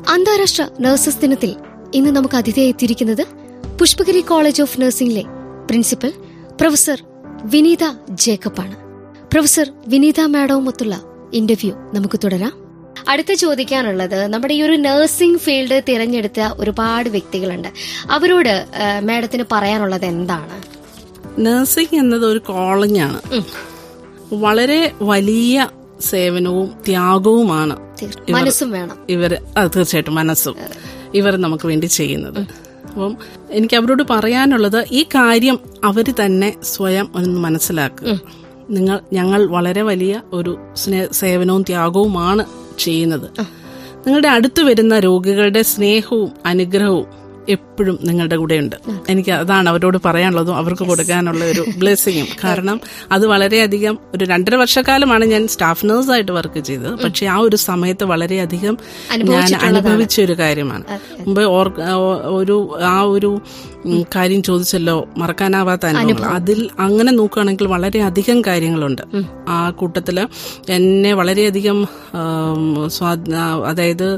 അന്താരാഷ്ട്ര നഴ്സസ് ദിനത്തിൽ ഇന്ന് നമുക്ക് അതിഥിയായി എത്തിയിരിക്കുന്നത് പുഷ്പഗിരി കോളേജ് ഓഫ് നഴ്സിംഗിലെ പ്രിൻസിപ്പൽ പ്രൊഫസർ വിനീത ജേക്കബാണ് പ്രൊഫസർ വിനീത മാഡവുമൊത്തുള്ള ഇന്റർവ്യൂ നമുക്ക് തുടരാം അടുത്ത ചോദിക്കാനുള്ളത് നമ്മുടെ ഈ ഒരു നഴ്സിംഗ് ഫീൽഡ് തിരഞ്ഞെടുത്ത ഒരുപാട് വ്യക്തികളുണ്ട് അവരോട് ആ, മാഡത്തിന് പറയാനുള്ളത് എന്താണ് നഴ്സിംഗ് എന്നത് ഒരു കോളേജ് ആണ് വളരെ വലിയ സേവനവും ത്യാഗവുമാണ് തീർ- മനസ്സും വേണം ഇവർ അത് തീർച്ചയായിട്ടും മനസ്സും ഇവർ നമുക്ക് വേണ്ടി ചെയ്യുന്നത് അപ്പം എനിക്ക് അവരോട് പറയാനുള്ളത് ഈ കാര്യം അവർ തന്നെ സ്വയം ഒന്ന് മനസ്സിലാക്കുക നിങ്ങൾ ഞങ്ങൾ വളരെ വലിയ ഒരു സ്നേ- സേവനവും ത്യാഗവുമാണ് ചെയ്യുന്നത് നിങ്ങളുടെ അടുത്ത് വരുന്ന രോഗികളുടെ സ്നേഹവും അനുഗ്രഹവും എപ്പോഴും നിങ്ങളുടെ കൂടെയുണ്ട് എനിക്ക് അതാണ് അവരോട് പറയാനുള്ളതും അവർക്ക് കൊടുക്കാനുള്ള ഒരു ബ്ലെസ്സിങ്ങും കാരണം അത് വളരെയധികം ഒരു രണ്ടര വർഷക്കാലമാണ് ഞാൻ സ്റ്റാഫ് നേഴ്സായിട്ട് വർക്ക് ചെയ്തത് പക്ഷെ ആ ഒരു സമയത്ത് വളരെയധികം ഞാൻ അനുഭവിച്ച ഒരു കാര്യമാണ് മുമ്പ് ഓർ ഓ- ഒരു ആ ഒരു ഉം, കാര്യം ചോദിച്ചല്ലോ മറക്കാനാവാത്ത അനുഭവങ്ങൾ അതിൽ അങ്ങനെ നോക്കുകയാണെങ്കിൽ വളരെയധികം കാര്യങ്ങളുണ്ട് ആ കൂട്ടത്തില് എന്നെ വളരെയധികം ആം, സ്വാ- ആ, അതായത്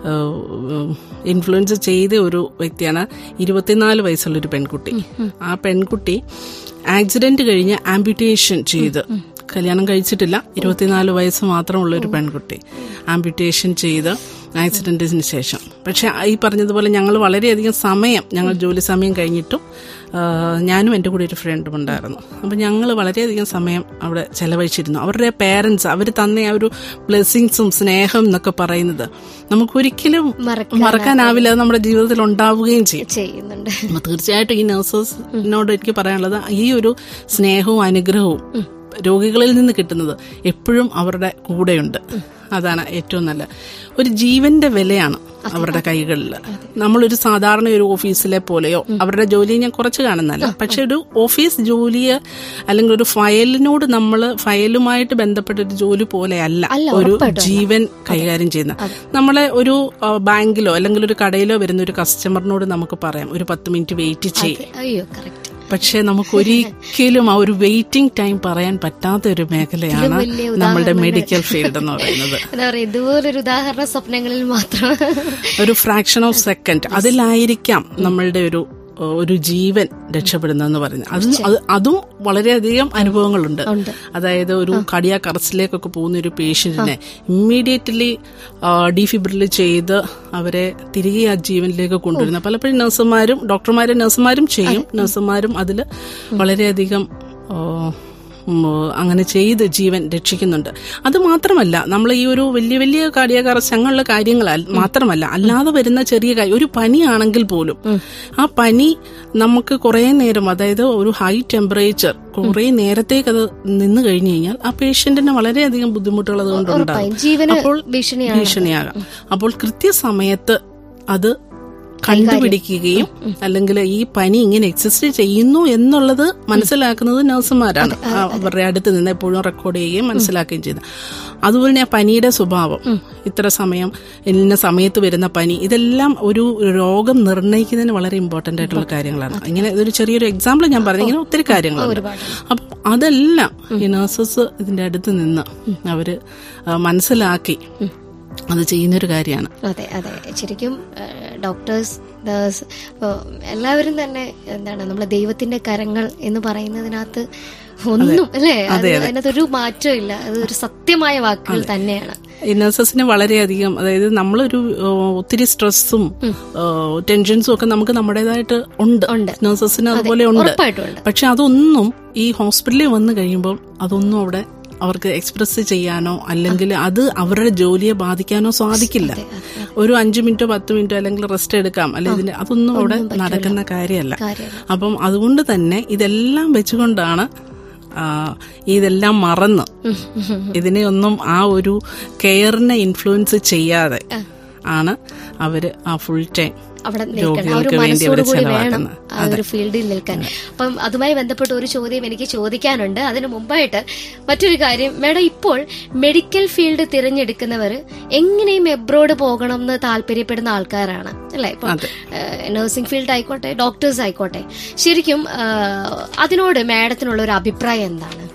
ഇൻഫ്ലുവൻസ് ചെയ്ത ഒരു വ്യക്തിയാണ് ഇരുപത്തിനാല് വയസ്സുള്ള ഒരു പെൺകുട്ടി ആ പെൺകുട്ടി ആക്സിഡന്റ് കഴിഞ്ഞ് ആംബ്യൂട്ടേഷൻ ചെയ്ത് കല്യാണം കഴിച്ചിട്ടില്ല ഇരുപത്തിനാല് വയസ്സ് മാത്രമുള്ള ഒരു പെൺകുട്ടി ആംബ്യൂട്ടേഷൻ ചെയ്ത് ആക്സിഡന്റിന് ശേഷം പക്ഷെ ഈ പറഞ്ഞതുപോലെ ഞങ്ങൾ വളരെയധികം സമയം ഞങ്ങൾ ജോലി സമയം കഴിഞ്ഞിട്ടും ആ, ഞാനും എൻ്റെ കൂടെ ഒരു ഫ്രണ്ടും ഉണ്ടായിരുന്നു അപ്പം ഞങ്ങൾ വളരെയധികം സമയം അവിടെ ചെലവഴിച്ചിരുന്നു അവരുടെ പേരൻസ് അവർ തന്ന ആ ഒരു ബ്ലെസ്സിങ്സും സ്നേഹം എന്നൊക്കെ പറയുന്നത് നമുക്കൊരിക്കലും മറക്കാൻ മറക്കാനാവില്ല അത് നമ്മുടെ ജീവിതത്തിൽ ഉണ്ടാവുകയും ചെയ്യും ചെയ്യുന്നുണ്ട് അപ്പൊ തീർച്ചയായിട്ടും ഈ നഴ്സസിനോട് എനിക്ക് പറയാനുള്ളത് ഈ ഒരു സ്നേഹവും അനുഗ്രഹവും രോഗികളിൽ നിന്ന് കിട്ടുന്നത് എപ്പോഴും അവരുടെ കൂടെയുണ്ട് അതാണ് ഏറ്റവും നല്ല ഒരു ജീവന്റെ വിലയാണ് അവരുടെ കൈകളിൽ നമ്മളൊരു സാധാരണ ഒരു ഓഫീസിലെ പോലെയോ അവരുടെ ജോലി ഞാൻ കുറച്ച് കാണുന്നല്ല പക്ഷെ ഒരു ഓഫീസ് ജോലിയെ അല്ലെങ്കിൽ ഒരു ഫയലിനോട് നമ്മൾ ഫയലുമായിട്ട് ബന്ധപ്പെട്ട ഒരു ജോലി പോലെയല്ല അല്ല, ഒരു ഉറപ്പായിട്ടും ജീവൻ കൈകാര്യം ചെയ്യുന്ന നമ്മളെ ഒരു ആ, ബാങ്കിലോ അല്ലെങ്കിൽ ഒരു കടയിലോ വരുന്ന ഒരു കസ്റ്റമറിനോട് നമുക്ക് പറയാം ഒരു പത്ത് മിനിറ്റ് വെയിറ്റ് ചെയ്യും അയ്യോ കറക്റ്റ് പക്ഷെ നമുക്ക് ഒരിക്കലും ആ ഒരു വെയിറ്റിംഗ് ടൈം പറയാൻ പറ്റാത്ത ഒരു മേഖലയാണ് വലിയ നമ്മളുടെ മെഡിക്കൽ ഫീൽഡ് എന്ന് പറയുന്നത് എന്താ പറയാ ഇതുപോലൊരു ഉദാഹരണ സ്വപ്നങ്ങളിൽ മാത്രം ഒരു ഫ്രാക്ഷൻ ഓഫ് സെക്കൻഡ് അതിലായിരിക്കാം നമ്മളുടെ ഒരു ഒരു ജീവൻ രക്ഷപ്പെടുന്നതെന്ന് പറയുന്നത് അത് അത് അതും വളരെയധികം അനുഭവങ്ങളുണ്ട് ഉണ്ട്. അതായത് ഒരു കടിയാക്ക് അറസ്റ്റിലേക്കൊക്കെ പോകുന്ന ഒരു പേഷ്യന്റിനെ ഇമ്മീഡിയറ്റ്ലി ഡിഫിബ്രില് ചെയ്ത് അവരെ തിരികെ ആ ജീവനിലേക്ക് കൊണ്ടുവരുന്ന പലപ്പോഴും നഴ്സുമാരും ഡോക്ടർമാരും നഴ്സുമാരും ചെയ്യും നഴ്സുമാരും അതിൽ വളരെയധികം ആ, ഉം, അങ്ങനെ ചെയ്ത് ജീവൻ രക്ഷിക്കുന്നുണ്ട് അത് മാത്രമല്ല നമ്മൾ ഈ ഒരു വലിയ വലിയ കാർഡിയാക് അറസ്റ്റ് അങ്ങനെയുള്ള കാര്യങ്ങൾ മാത്രമല്ല അല്ലാതെ വരുന്ന ചെറിയ കാര്യം ഒരു പനിയാണെങ്കിൽ പോലും ആ പനി നമുക്ക് കുറേ നേരം അതായത് ഒരു ഹൈ ടെമ്പറേച്ചർ കുറേ നേരത്തേക്ക് അത് നിന്ന് കഴിഞ്ഞു കഴിഞ്ഞാൽ ആ പേഷ്യന്റിന് വളരെയധികം ബുദ്ധിമുട്ടുകൾ അതുകൊണ്ടുണ്ടാകും ഉറപ്പായും ജീവന് ഭീഷണിയാണ് ഭീഷണിയാകാം അപ്പോൾ കൃത്യസമയത്ത് അത് കണ്ടുപിടിക്കുകയും അല്ലെങ്കിൽ ഈ പനി ഇങ്ങനെ എക്സിസ്റ്റ് ചെയ്യുന്നു എന്നുള്ളത് മനസ്സിലാക്കുന്നത് നഴ്സുമാരാണ് ആ, അവരുടെ അടുത്ത് നിന്ന് എപ്പോഴും റെക്കോർഡ് ചെയ്യുകയും മനസ്സിലാക്കുകയും ചെയ്യുന്നത് അതുപോലെ തന്നെ ആ പനിയുടെ സ്വഭാവം ഇത്ര സമയം ഇന്ന സമയത്ത് വരുന്ന പനി ഇതെല്ലാം ഒരു രോഗം നിർണ്ണയിക്കുന്നതിന് വളരെ ഇമ്പോർട്ടന്റ് ആയിട്ടുള്ള കാര്യങ്ങളാണ് ഇങ്ങനെ ഇതൊരു ചെറിയൊരു എക്സാമ്പിൾ ഞാൻ പറഞ്ഞു ഇങ്ങനെ ഒത്തിരി കാര്യങ്ങളുണ്ട് അപ്പം അതെല്ലാം ഈ നഴ്സസ് ഇതിന്റെ അടുത്ത് നിന്ന് അവര് ആ, മനസ്സിലാക്കി അത് ചെയ്യുന്നൊരു കാര്യമാണ് അതെ അതെ ശരിക്കും ഡോക്ടേഴ്സ് നേഴ്സ് എല്ലാവരും തന്നെ എന്താണ് നമ്മളെ ദൈവത്തിന്റെ കരങ്ങൾ എന്ന് പറയുന്നതിനകത്ത് ഒന്നും അല്ലേ അത് അതിനകത്ത് ഒരു മാറ്റവും ഇല്ല അത് ഒരു സത്യമായ വാക്കുകൾ തന്നെയാണ് ഈ നഴ്സസിന് വളരെയധികം അതായത് നമ്മളൊരു ഏ, ഒത്തിരി സ്ട്രെസ്സും ടെൻഷൻസും ഒക്കെ നമുക്ക് നമ്മുടേതായിട്ട് ഉണ്ട് ഉണ്ട്. നഴ്സസിന് അതുപോലെ ഉണ്ട് ഉറപ്പായിട്ടും ഉണ്ട് പക്ഷെ അതൊന്നും ഈ ഹോസ്പിറ്റലിൽ വന്നു കഴിയുമ്പോൾ അതൊന്നും അവിടെ അവർക്ക് എക്സ്പ്രസ് ചെയ്യാനോ അല്ലെങ്കിൽ അത് അവരുടെ ജോലിയെ ബാധിക്കാനോ സാധിക്കില്ല ഒരു അഞ്ചു മിനിറ്റോ പത്ത് മിനിറ്റോ അല്ലെങ്കിൽ റെസ്റ്റ് എടുക്കാം അല്ലെങ്കിൽ ഇതിന് അതൊന്നും അവിടെ നടക്കുന്ന കാര്യമല്ല കാര്യമല്ല. അപ്പം അതുകൊണ്ട് തന്നെ ഇതെല്ലാം വെച്ചുകൊണ്ടാണ് ആ, ഇതെല്ലാം മറന്ന് ഇതിനെ ഒന്നും ആ ഒരു കെയറിനെ ഇൻഫ്ലുവൻസ് ചെയ്യാതെ ആണ് അവര് ആ ഫുൾ ടൈം അവിടെ നിൽക്കണം ആ ഒരു രോഗികൾക്ക് വേണ്ടി അവര് മനസ്സോടുകൂടി വേണം ചെലവാക്കുന്നത് ആ ഒരു ഫീൽഡിൽ നിൽക്കാൻ അപ്പം അതുമായി ബന്ധപ്പെട്ട ഒരു ചോദ്യം എനിക്ക് ചോദിക്കാനുണ്ട് അതിനു മുമ്പായിട്ട് മറ്റൊരു കാര്യം മേഡം ഇപ്പോൾ മെഡിക്കൽ ഫീൽഡ് തിരഞ്ഞെടുക്കുന്നവർ എങ്ങനെയും എബ്രോഡ് പോകണം എന്ന് താല്പര്യപ്പെടുന്ന ആൾക്കാരാണ് അല്ലെ ഇപ്പൊ നഴ്സിംഗ് ഫീൽഡ് ആയിക്കോട്ടെ ഡോക്ടേഴ്സ് ആയിക്കോട്ടെ ശരിക്കും ആ, അതിനോട് മാഡത്തിനുള്ള ഒരു അഭിപ്രായം എന്താണ്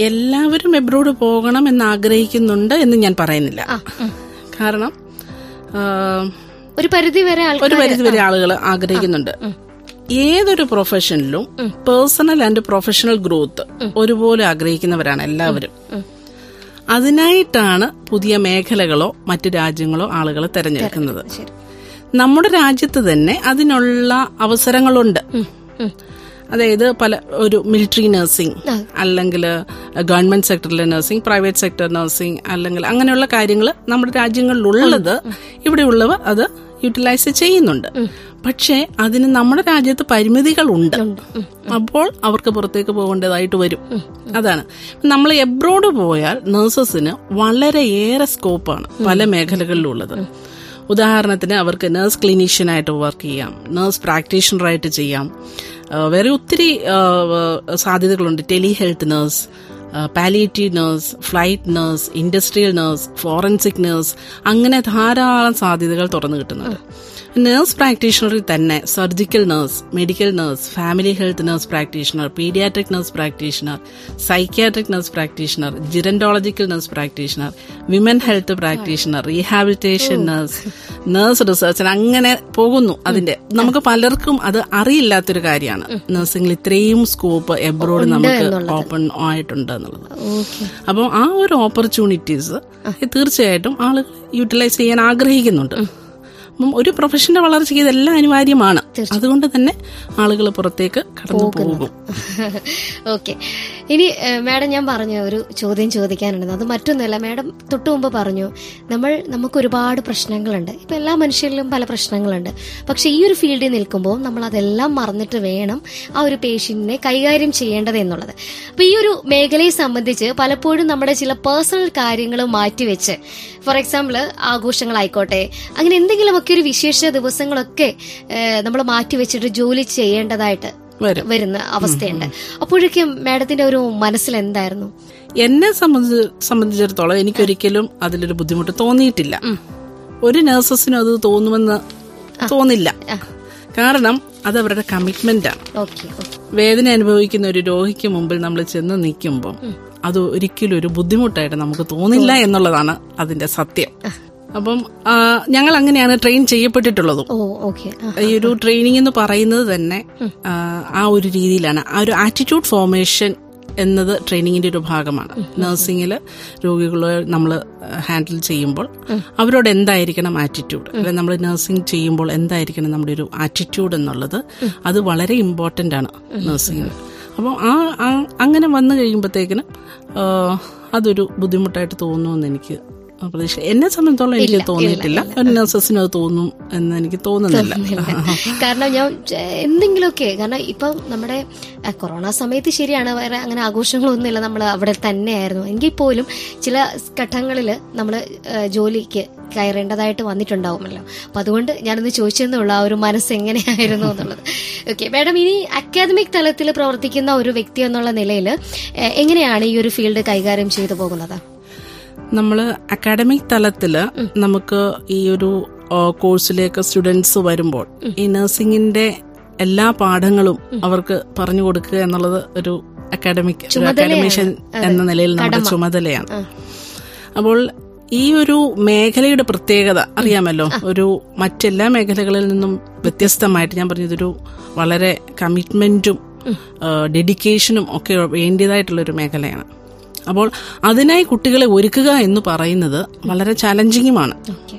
എല്ലാവരും എബ്രോഡ് പോകണം എന്ന് ആഗ്രഹിക്കുന്നുണ്ട് എന്ന് ഞാൻ പറയുന്നില്ല കാരണം ആ, ഒരു പരിധി വരെ ആൾക്കാർ ഒരു പരിധി വരെ ആളുകൾ ആഗ്രഹിക്കുന്നുണ്ട് ഏതൊരു പ്രൊഫഷനിലും പേഴ്സണൽ ആൻഡ് പ്രൊഫഷണൽ ഗ്രോത്ത് ഒരുപോലെ ആഗ്രഹിക്കുന്നവരാണ് എല്ലാവരും അതിനായിട്ടാണ് പുതിയ മേഖലകളോ മറ്റു രാജ്യങ്ങളോ ആളുകൾ തെരഞ്ഞെടുക്കുന്നത് ശരി നമ്മുടെ രാജ്യത്ത് തന്നെ അതിനുള്ള അവസരങ്ങളുണ്ട് അതായത് പല ഒരു മിലിറ്ററി നഴ്സിംഗ് അല്ലെങ്കിൽ ഗവൺമെന്റ് സെക്ടറിലെ നഴ്സിംഗ് പ്രൈവറ്റ് സെക്ടർ നഴ്സിംഗ് അല്ലെങ്കിൽ അങ്ങനെയുള്ള കാര്യങ്ങൾ നമ്മുടെ രാജ്യങ്ങളിലുള്ളത് ഇവിടെയുള്ളവർ അത് യൂട്ടിലൈസ് ചെയ്യുന്നുണ്ട് പക്ഷേ അതിന് നമ്മുടെ രാജ്യത്ത് പരിമിതികളുണ്ട് അപ്പോൾ അവർക്ക് പുറത്തേക്ക് പോകേണ്ടതായിട്ട് വരും അതാണ് നമ്മൾ എബ്രോഡ് പോയാൽ നഴ്സസിന് വളരെയേറെ സ്കോപ്പാണ് പല മേഖലകളിലുള്ളത് ഉദാഹരണത്തിന് അവർക്ക് നഴ്സ് ക്ലിനീഷ്യനായിട്ട് വർക്ക് ചെയ്യാം നഴ്സ് പ്രാക്ടീഷണറായിട്ട് ചെയ്യാം ആ, വേറെ ഒത്തിരി ആ, ആ, സാധ്യതകളുണ്ട് tele health nurse palliative nurse flight nurse industrial nurse forensic nurse അങ്ങനെ ധാരാളം സാധ്യതകൾ തുറന്നു കിട്ടുന്നുണ്ട് നഴ്സ് പ്രാക്ടീഷണറിൽ തന്നെ surgical nurse medical nurse family health nurse practitioner paediatric nurse practitioner psychiatric nurse practitioner gerontological nurse practitioner women health practitioner rehabilitation nurse nurse researcher അങ്ങനെ പോകുന്നു അതിന്റെ നമുക്ക് പലർക്കും അത് അറിയില്ലാത്തൊരു കാര്യമാണ് നഴ്സിംഗിൽ ഇത്രയും സ്കോപ്പ് എബ്രോഡ് നമുക്ക് ഓപ്പൺ ആയിട്ടുണ്ട് എന്നുള്ളത് ഓക്കെ അപ്പോൾ ആ ഒരു ഓപ്പർച്യൂണിറ്റീസ് തീർച്ചയായിട്ടും ആളുകൾ യൂട്ടിലൈസ് ചെയ്യാൻ ആഗ്രഹിക്കുന്നുണ്ട് അപ്പം ഒരു പ്രൊഫഷന്റെ വളർച്ചയ്ക്ക് ഇതെല്ലാം അനിവാര്യമാണ് അതുകൊണ്ട് തന്നെ ആളുകൾ പുറത്തേക്ക് കടന്നു പോകും ഓക്കെ ഇനി ഏഹ്, മാഡം ഞാൻ പറഞ്ഞ ഒരു ചോദ്യം ചോദിക്കാനുണ്ട് അത് മറ്റൊന്നുമല്ല മാഡം തൊട്ടു മുമ്പ് പറഞ്ഞു നമ്മൾ നമുക്ക് ഒരുപാട് പ്രശ്നങ്ങളുണ്ട് ഇപ്പൊ എല്ലാ മനുഷ്യരിലും പല പ്രശ്നങ്ങളുണ്ട് പക്ഷെ ഈ ഒരു ഫീൽഡിൽ നിൽക്കുമ്പോൾ നമ്മൾ അതെല്ലാം മറന്നിട്ട് വേണം ആ ഒരു പേഷ്യന്റിനെ കൈകാര്യം ചെയ്യേണ്ടത് എന്നുള്ളത് അപ്പൊ ഈ ഒരു മേഖലയെ സംബന്ധിച്ച് പലപ്പോഴും നമ്മുടെ ചില പേഴ്സണൽ കാര്യങ്ങൾ മാറ്റിവെച്ച് ഫോർ എക്സാമ്പിൾ ആഘോഷങ്ങളായിക്കോട്ടെ അങ്ങനെ എന്തെങ്കിലുമൊക്കെ ഒരു വിശേഷ ദിവസങ്ങളൊക്കെ നമ്മൾ മാറ്റിവെച്ചിട്ട് ജോലി ചെയ്യേണ്ടതായിട്ട് വരും വരുന്ന അവസ്ഥയുണ്ട് അപ്പോഴേക്കും മാഡത്തിന്റെ ഒരു മനസ്സിൽ എന്തായിരുന്നു എന്നെ സംബന്ധിച്ച് സംബന്ധിച്ചിടത്തോളം എനിക്കൊരിക്കലും അതിലൊരു ബുദ്ധിമുട്ട് തോന്നിയിട്ടില്ല ഒരു നഴ്സസിനും അത് തോന്നുമെന്ന് തോന്നില്ല കാരണം അത് അവരുടെ കമ്മിറ്റ്മെന്റാണ് ഓക്കെ വേദന അനുഭവിക്കുന്ന ഒരു രോഗിക്ക് മുമ്പിൽ നമ്മൾ ചെന്ന് നിൽക്കുമ്പോൾ അത് ഒരിക്കലും ഒരു ബുദ്ധിമുട്ടായിട്ട് നമുക്ക് തോന്നില്ല എന്നുള്ളതാണ് അതിന്റെ സത്യം അപ്പം ആ, ഞങ്ങൾ അങ്ങനെയാണ് ട്രെയിൻ ചെയ്യപ്പെട്ടിട്ടുള്ളതും ഓ ഓക്കെ ഈ ഒരു ട്രെയിനിങ് എന്ന് പറയുന്നത് തന്നെ ആ, ആ ഒരു രീതിയിലാണ് ആ ഒരു ആറ്റിറ്റ്യൂഡ് ഫോർമേഷൻ എന്നത് ട്രെയിനിങ്ങിന്റെ ഒരു ഭാഗമാണ് നഴ്സിംഗിൽ രോഗികളെ നമ്മൾ ഹാൻഡിൽ ചെയ്യുമ്പോൾ അവരോട് എന്തായിരിക്കണം ആറ്റിറ്റ്യൂഡ് അല്ലെങ്കിൽ നമ്മൾ നഴ്സിംഗ് ചെയ്യുമ്പോൾ എന്തായിരിക്കണം നമ്മുടെ ഒരു ആറ്റിറ്റ്യൂഡ് എന്നുള്ളത് അത് വളരെ ഇമ്പോർട്ടന്റ് ആണ് നഴ്സിംഗിന് അപ്പോൾ ആ ആ- അങ്ങനെ വന്നു കഴിയുമ്പോഴത്തേക്കിനും ആ, അതൊരു ബുദ്ധിമുട്ടായിട്ട് തോന്നുമെന്ന് എനിക്ക് പ്രതീക്ഷ എന്നെ സംബന്ധിച്ചോളം എനിക്ക് തോന്നിയിട്ടില്ല ഒരു നഴ്സസിന് അത് തോന്നും എന്ന് എനിക്ക് തോന്നുന്നില്ല കാരണം ഞാൻ ചെ- എന്തെങ്കിലുമൊക്കെ കാരണം ഇപ്പം നമ്മുടെ അഹ്, കൊറോണ സമയത്ത് ശരിയാണ് വേറെ അങ്ങനെ ആഘോഷങ്ങളൊന്നുമില്ല നമ്മൾ അവിടെ തന്നെയായിരുന്നു എങ്കിൽ പോലും ചില ഘട്ടങ്ങളിൽ നമ്മൾ ജോലിക്ക് കയറേണ്ടതായിട്ട് വന്നിട്ടുണ്ടാവുമല്ലോ അപ്പൊ അതുകൊണ്ട് ഞാനൊന്ന് ചോദിച്ചതേ ഉള്ളൂ ആ ഒരു മനസ്സ് എങ്ങനെയായിരുന്നു എന്നുള്ളത് ഓക്കെ മാഡം ഇനി അക്കാദമിക് തലത്തിൽ പ്രവർത്തിക്കുന്ന ഒരു വ്യക്തി എന്നുള്ള നിലയിൽ എങ്ങനെയാണ് ഈ ഒരു ഫീൽഡ് കൈകാര്യം ചെയ്തു പോകുന്നത് നമ്മൾ അക്കാഡമിക് തലത്തില് നമുക്ക് ഈ ഒരു ആ, കോഴ്സിലേക്ക് സ്റ്റുഡൻസ് വരുമ്പോൾ ഈ നഴ്സിംഗിന്റെ എല്ലാ പാഠങ്ങളും അവർക്ക് പറഞ്ഞു കൊടുക്കുക എന്നുള്ളത് ഒരു അക്കാഡമിക് ഒരു അക്കാഡമിഷ്യൻ എന്ന നിലയിൽ നമ്മുടെ ചുമതലയാണ് അപ്പോൾ ഈ ഒരു മേഖലയുടെ പ്രത്യേകത അറിയാമല്ലോ ഒരു മറ്റെല്ലാ മേഖലകളിൽ നിന്നും വ്യത്യസ്തമായിട്ട് ഞാൻ പറഞ്ഞതൊരു വളരെ കമ്മിറ്റ്മെന്റും ഡെഡിക്കേഷനും ഒക്കെ വേണ്ടിയതായിട്ടുള്ള ഒരു മേഖലയാണ് അപ്പോൾ അതിനായി കുട്ടികളെ ഒരുക്കുക എന്ന് പറയുന്നത് വളരെ ചാലഞ്ചിങ്ങുമാണ് ഓക്കെ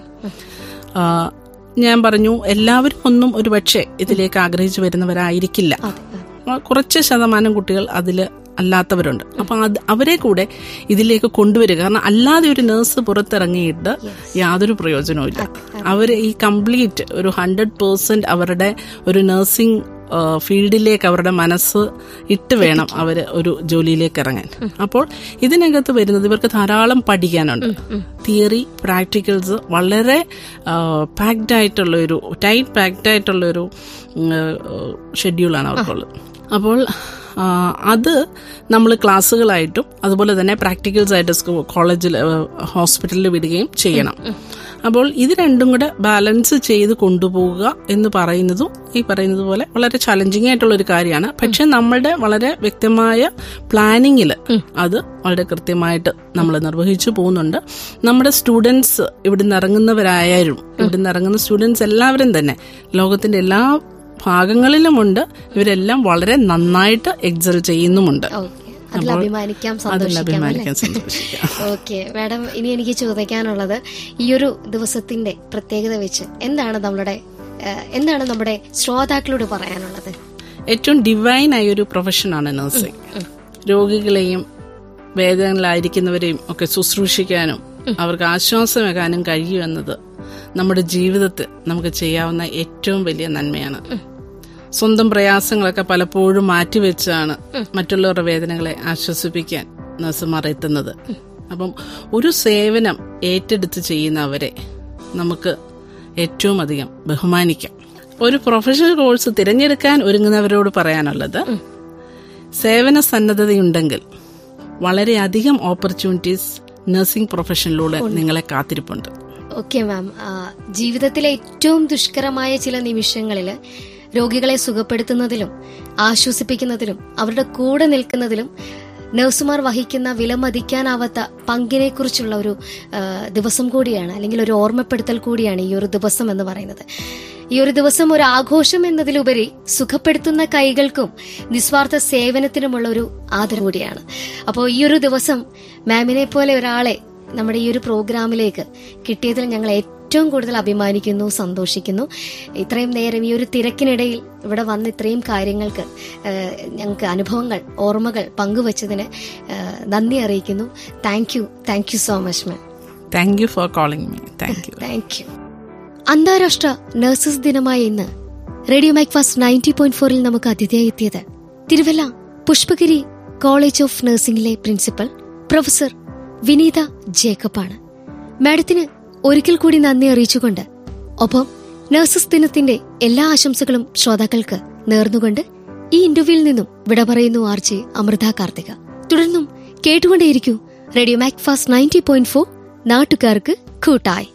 ആ, ഞാൻ പറഞ്ഞു എല്ലാവരും ഒന്നും ഒരു പക്ഷേ ഇതിലേക്ക് ആഗ്രഹിച്ചു വരുന്നവരായിരിക്കില്ല ആ, കുറച്ച് ശതമാനം കുട്ടികൾ അതിൽ അല്ലാത്തവരുണ്ട് അപ്പൊ അത് അവരെ കൂടെ ഇതിലേക്ക് കൊണ്ടുവരിക കാരണം അല്ലാതെ ഒരു നേഴ്സ് പുറത്തിറങ്ങിയിട്ട് യാതൊരു പ്രയോജനവും ഇല്ല അവർ ഈ കംപ്ലീറ്റ് ഒരു ഹൺഡ്രഡ് പേഴ്സെന്റ് അവരുടെ ഒരു നഴ്സിംഗ് ഫീൽഡിലേക്ക് അവരുടെ മനസ്സ് ഇട്ട് വേണം അവർ ഒരു ജോലിയിലേക്ക് ഇറങ്ങാൻ അപ്പോൾ ഇതിനകത്ത് വരുന്നത് ഇവർക്ക് ധാരാളം പഠിക്കാനുണ്ട് തിയറി പ്രാക്ടിക്കൽസ് വളരെ പാക്ഡ് ആയിട്ടുള്ള ഒരു ടൈറ്റ് പാക്ഡ് ആയിട്ടുള്ള ഒരു ഷെഡ്യൂളാണ് അവർക്കുള്ളത് അപ്പോൾ ആ, അത് നമ്മൾ ക്ലാസ്സുകളായിട്ടും അതുപോലെ തന്നെ പ്രാക്ടിക്കൽസ് ആയിട്ട് സ്കൂ- കോളേജിൽ ഹോസ്പിറ്റലിൽ വിടുകയും ചെയ്യണം അപ്പോൾ ഇത് രണ്ടും കൂടെ ബാലൻസ് ചെയ്ത് കൊണ്ടുപോവുക എന്ന് പറയുന്നതും ഈ പറയുന്നത് പോലെ വളരെ ചലഞ്ചിങ് ആയിട്ടുള്ള ഒരു കാര്യമാണ് പക്ഷെ നമ്മളുടെ വളരെ വ്യക്തമായ പ്ലാനിങ്ങിൽ അത് വളരെ കൃത്യമായിട്ട് നമ്മൾ നിർവഹിച്ചു പോകുന്നുണ്ട് നമ്മുടെ സ്റ്റുഡൻസ് ഇവിടുന്ന് ഇറങ്ങുന്നവരായാലും ഇവിടുന്ന് ഇറങ്ങുന്ന സ്റ്റുഡൻസ് എല്ലാവരും തന്നെ ലോകത്തിന്റെ എല്ലാ ഭാഗങ്ങളിലുമുണ്ട് ഇവരെല്ലാം വളരെ നന്നായിട്ട് എക്സൽ ചെയ്യുന്നുമുണ്ട് ഓക്കെ അതിൽ അഭിമാനിക്കാം അതിൽ സന്തോഷിക്കാം അല്ലേ അഭിമാനിക്കാൻ സന്തോഷിക്കാം ഓക്കെ മാഡം ഇനി എനിക്ക് ചോദിക്കാനുള്ളത് ഈ ഒരു ദിവസത്തിന്റെ പ്രത്യേകത വെച്ച് എന്താണ് നമ്മളുടെ ഏഹ്, എന്താണ് നമ്മുടെ ശ്രോതാക്കളോട് പറയാനുള്ളത് ഏറ്റവും ഡിവൈൻ ആയ ഒരു പ്രൊഫഷനാണ് നഴ്സിംഗ് രോഗികളെയും വേദനയിലായിരിക്കുന്നവരെയും ഒക്കെ ശുശ്രൂഷിക്കാനും അവർക്ക് ആശ്വാസമേകാനും കഴിയുമെന്നത് നമ്മുടെ ജീവിതത്തിൽ നമുക്ക് ചെയ്യാവുന്ന ഏറ്റവും വലിയ നന്മയാണ് സ്വന്തം പ്രയാസങ്ങളൊക്കെ പലപ്പോഴും മാറ്റിവെച്ചാണ് മറ്റുള്ളവരുടെ വേദനകളെ ആശ്വസിപ്പിക്കാൻ നഴ്സുമാർ എത്തുന്നത് അപ്പം ഒരു സേവനം ഏറ്റെടുത്ത് ചെയ്യുന്നവരെ നമുക്ക് ഏറ്റവും അധികം ബഹുമാനിക്കാം ഒരു പ്രൊഫഷണൽ കോഴ്സ് തിരഞ്ഞെടുക്കാൻ ഒരുങ്ങുന്നവരോട് പറയാനുള്ളത് സേവന സന്നദ്ധതയുണ്ടെങ്കിൽ വളരെയധികം ഓപ്പർച്യൂണിറ്റീസ് നഴ്സിംഗ് പ്രൊഫഷനിലൂടെ നിങ്ങളെ കാത്തിരിപ്പുണ്ട് ഓക്കെ മാം ആ, ജീവിതത്തിലെ ഏറ്റവും ദുഷ്കരമായ ചില നിമിഷങ്ങളിൽ രോഗികളെ സുഖപ്പെടുത്തുന്നതിലും ആശ്വസിപ്പിക്കുന്നതിലും അവരുടെ കൂടെ നിൽക്കുന്നതിലും നഴ്സുമാർ വഹിക്കുന്ന വിലമതിക്കാനാവാത്ത പങ്കിനെ കുറിച്ചുള്ള ഒരു ആ, ദിവസം കൂടിയാണ് അല്ലെങ്കിൽ ഒരു ഓർമ്മപ്പെടുത്തൽ കൂടിയാണ് ഈ ഒരു ദിവസം എന്ന് പറയുന്നത് ഈ ഒരു ദിവസം ഒരു ആഘോഷം എന്നതിലുപരി സുഖപ്പെടുത്തുന്ന കൈകൾക്കും നിസ്വാർത്ഥ സേവനത്തിനുമുള്ള ഒരു ആദരം കൂടിയാണ് അപ്പോൾ ഈ ഒരു ദിവസം മാമിനെ പോലെ ഒരാളെ നമ്മുടെ ഈ ഒരു പ്രോഗ്രാമിലേക്ക് കിട്ടിയതിൽ ഞങ്ങൾ ഏറ്റവും കൂടുതൽ അഭിമാനിക്കുന്നു സന്തോഷിക്കുന്നു ഇത്രയും നേരം ഈ ഒരു തിരക്കിനിടയിൽ ഇവിടെ വന്ന് ഇത്രയും കാര്യങ്ങൾക്ക് ഏഹ്, ഞങ്ങൾക്ക് അനുഭവങ്ങൾ ഓർമ്മകൾ പങ്കുവച്ചതിന് ഏഹ്, നന്ദി അറിയിക്കുന്നു thank you thank you so much ma'am thank you for calling me thank you thank you അന്താരാഷ്ട്ര നഴ്സസ് ദിനമായ ഇന്ന് റേഡിയോ മൈക്ഫാസ് നയൻറ്റി പോയിന്റ് ഫോറിൽ നമുക്ക് അതിഥിയായി എത്തിയത് തിരുവല്ല പുഷ്പഗിരി കോളേജ് ഓഫ് നഴ്സിംഗിലെ പ്രിൻസിപ്പൽ പ്രൊഫസർ വിനീത ജേക്കബാണ് മാഡത്തിന് ഒരിക്കൽ കൂടി നന്ദി അറിയിച്ചുകൊണ്ട് ഒപ്പം നഴ്സസ് ദിനത്തിന്റെ എല്ലാ ആശംസകളും ശ്രോതാക്കൾക്ക് നേർന്നുകൊണ്ട് ഈ ഇന്റർവ്യൂവിൽ നിന്നും വിട പറയുന്നു ആർ ജെ അമൃത കാർത്തിക തുടർന്നും കേട്ടുകൊണ്ടേയിരിക്കൂ radio Macfast ninety point four നാട്ടുകാർക്ക് കൂട്ടായി